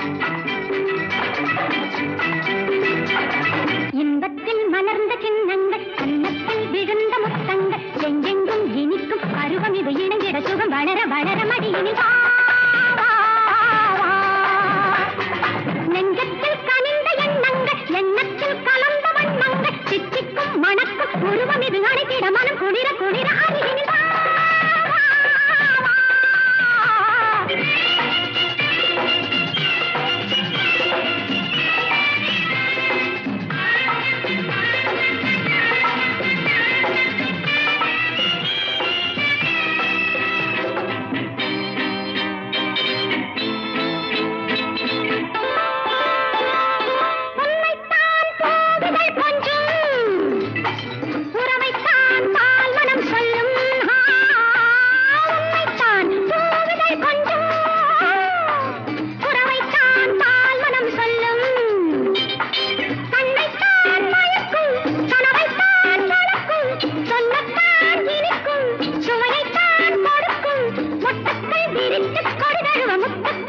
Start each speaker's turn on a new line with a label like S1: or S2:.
S1: இன்பத்தில் மலர்ந்த சின்னங்கள் கன்னத்தில் விழுந்த முத்தங்கள் எங்கெங்கும் இனிக்கும் பருவம் இது இணைந்திட சுகம் வளர வளர மடியினில் வா, வா, வா. நெஞ்சத்தில் கனிந்த எண்ணங்கள் எண்ணத்தில் கலந்த வண்ணங்கள் சித்திக்கும் மணக்கும் உருவம் இது அணைத்திட மனம் குளிர குளிர அருகினில் வா, வா, வா. உன்னைத்தான் போகுதல் கொஞ்சம் உறவைத்தான் பால் மனம் சொல்லும் ஆ, உன்னைத்தான் போகுதல் கொஞ்சம் உறவைத்தான் பால் மனம் சொல்லும் கண்ணைத்தான் மயக்கும் கனவைத்தான் வளர்க்கும் சொல்லத்தான் இனிக்கும் சுவையைத்தான் கொடுக்கும் முட்டத்தை விரித்துக் கொடுதழுவ முத்தத்தை